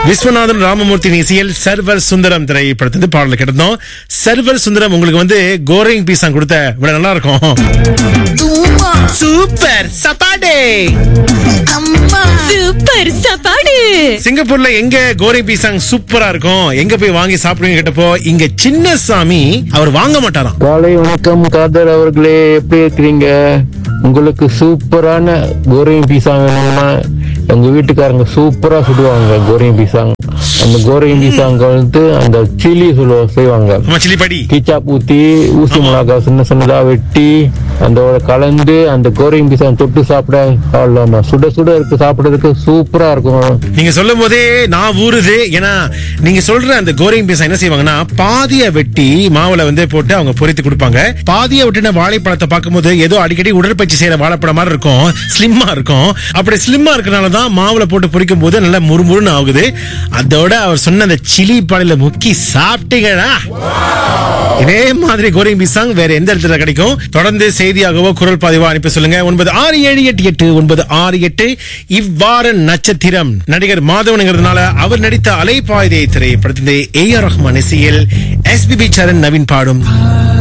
விஸ்வநாதன் ராமமூர்த்தி இசையில் சர்வர் சுந்தரம் திரைப்படத்திலிருந்து பாடல கிடந்தோம் சர்வர் சுந்தரம் உங்களுக்கு வந்து கோரிங் பீஸா கொடுத்த இவ்வளவு நல்லா இருக்கும் சூப்பர் சப்பாடே சூப்பர் சாப்பாடு சிங்கப்பூர்ல எங்க கோரிங் பீசாங் சூப்பரா இருக்கும் எங்க போய் வாங்கி சாப்பிடுவீங்க கேட்டப்போ இங்க சின்னசாமி அவர் வாங்க மாட்டாராம் காலை வணக்கம் காதர் அவர்களே எப்படி இருக்கிறீங்க உங்களுக்கு சூப்பரான கோரியம் பீஸா வேணும்னா எங்க வீட்டுக்காரங்க சூப்பரா சுடுவாங்க கோரியம் பீஸாங் அந்த கோரியம் பீஸாங்க வந்து அந்த சில்லி சொல்லுவாங்க செய்வாங்க ஆமா சில்லி படி கீச்சாப் ஊத்தி ஊசி மிளகா சின்ன சின்னதா வெட்டி அதோட கலந்து அந்த கோரியம் பீஸா தொட்டு சாப்பிட அவ்வளோமா சுட சுட இருக்கு சாப்பிடுறதுக்கு சூப்பரா இருக்கும் நீங்க சொல்லும் போதே நான் ஊறுது ஏன்னா நீங்க சொல்ற அந்த கோரிங் பீஸா என்ன செய்வாங்கன்னா பாதிய வெட்டி மாவுல வந்து போட்டு அவங்க பொரித்து கொடுப்பாங்க பாதிய வெட்டின வாழைப்பழத்தை பார்க்கும்போது ஏதோ அடிக்கடி உடற்பயிற்சி செய்யற வாழைப்பழம் மாதிரி இருக்கும் ஸ்லிம்மா இருக்கும் அப்படி ஸ்லிம்மா இருக்கனால தான் மாவுல போட்டு பொரிக்கும் போது நல்லா முறுமுறுன்னு ஆகுது அதோட அவர் சொன்ன அந்த சிலி பாலையில முக்கி சாப்பிட்டீங்களா இதே மாதிரி கோரிங் பீசாங் வேற எந்த இடத்துல கிடைக்கும் தொடர்ந்து செய்தியாகவோ குரல் பதிவோ அனுப்பி சொல்லுங்க ஒன்பது ஆறு ஏழு எட்டு எட்டு ஒன்பது ஆறு எட்டு இவ்வாறு நட்சத்திரம் நடிகர் மாதவனுங்கிறதுனால அவர் நடித்த அலைப்பாய்தை திரைப்படத்தின் ஏ ஆர் ரஹ்மான் இசையில் எஸ்பிபி சரண் நவீன் பாடும்